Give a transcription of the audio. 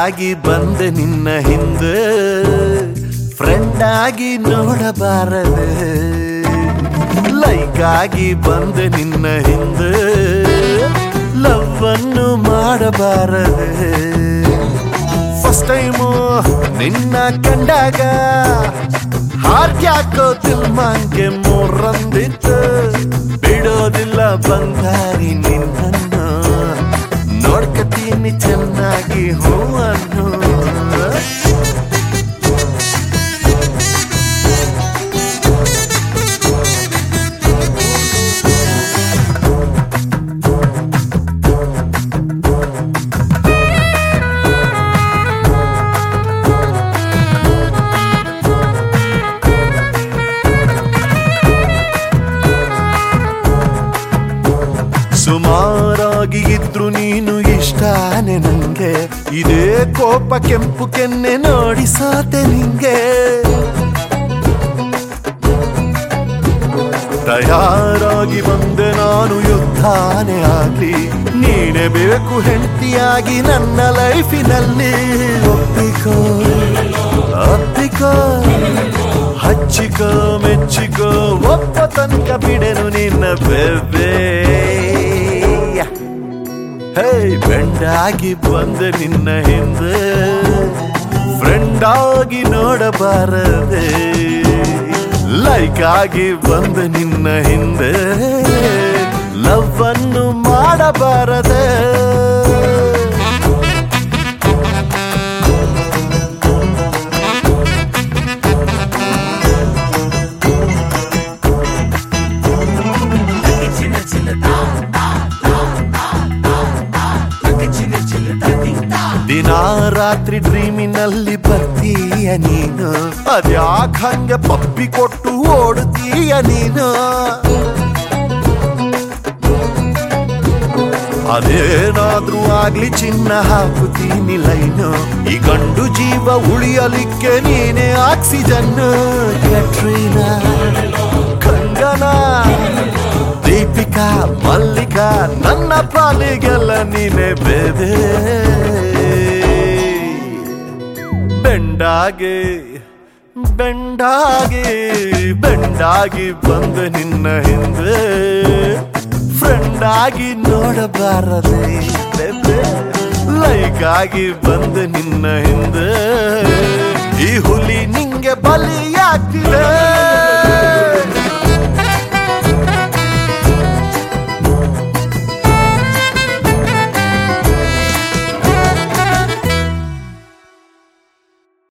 ಆಗಿ ಬಂದೆ ನಿನ್ನ ಹಿಂದೆ ಫ್ರೆಂಡ್ ಆಗಿ ನೋಡಬಾರದೆ ಲೈಕ್ ಆಗಿ ಬಂದೆ ನಿನ್ನ ಹಿಂದೆ ಲವ್ ಅನ್ನು ಮಾಡಬಾರದೆ ಫಸ್ಟ್ ಟೈಮು ನಿನ್ನ ಕಂಡಾಗ ಹಾರ್ಯಾಕೋ ದಿಲ್ಮಾಂಗೆ ಮೂರಂದಿತ್ತು ಬಿಡೋದಿಲ್ಲ ಬಂಗಾರಿ ನಿನ್ನನ್ನು ನೋಡ್ಕತೀನಿ ಚೆನ್ನಾಗಿ ಹೂವನ್ನು ಸುಮಾರಾಗಿ ಇದ್ರು ನೀನು ಇಷ್ಟಾನೆ ನಂಗೆ ಇದೇ ಕೋಪ ಕೆಂಪು ಕೆನ್ನೆ ನೋಡಿ ಸೋತೆ ನಿಂಗೆ ತಯಾರಾಗಿ ಬಂದೆ ನಾನು ಯುದ್ಧಾನೆ ಆಗ್ಲಿ ನೀನೆ ಬೇಕು ಹೆಂಡತಿಯಾಗಿ ನನ್ನ ಲೈಫಿನಲ್ಲಿ ಒಪ್ಪಿಕೋ ಅಪ್ಪಿಕೋ ಹಚ್ಚಿಕೋ ಮೆಚ್ಚಿಕೋ ಒಪ್ಪ ತನಕ ಬಿಡೆನು ನಿನ್ನ ಬೆಬ್ಬೆ ಹೇ ಬೆಂಡಾಗಿ ಬಂದೆ ನಿನ್ನ ಹಿಂದೆ ಫ್ರೆಂಡ್ ಆಗಿ ನೋಡಬಾರದೆ ಲೈಕ್ ಆಗಿ ಬಂದೆ ನಿನ್ನ ಹಿಂದೆ ಲವ್ ಅನ್ನು ಮಾಡಬಾರದೆ ದಿನ ರಾತ್ರಿ ಡ್ರೀಮಿನಲ್ಲಿ ಬರ್ತೀಯ ನೀನು ಅದ್ಯಾಕ್ ಹಂಗೆ ಪಪ್ಪಿ ಕೊಟ್ಟು ಓಡುತ್ತೀಯ ನೀನು ಅದೇನಾದ್ರೂ ಆಗ್ಲಿ ಚಿನ್ನ ಹಾಕುತ್ತೀನಿ ಲೈನು ಈ ಗಂಡು ಜೀವ ಉಳಿಯಲಿಕ್ಕೆ ನೀನೇ ಆಕ್ಸಿಜನ್ ಕ್ಯಾಟ್ರೀನಾ ಕಂಗನಾ ದೀಪಿಕಾ ಮಲ್ಲಿಕಾ ನನ್ನ ಪಾಲಿಗೆಲ್ಲ ನೀನೆ ಬೇದೆ ಬೆಂಡಾಗೆ ಬೆಂಡಾಗಿ ಬೆಂಡಾಗಿ ಬಂದ ನಿನ್ನ ಹಿಂದೆ ಫ್ರೆಂಡ್ ಆಗಿ ನೋಡಬಾರದೆ ಲೈಕ್ ಆಗಿ ಬಂದ ನಿನ್ನ ಹಿಂದೆ ಈ ಹುಲಿ ನಿಂಗೆ ಬಲಿಯಾಗ್ತಿದೆ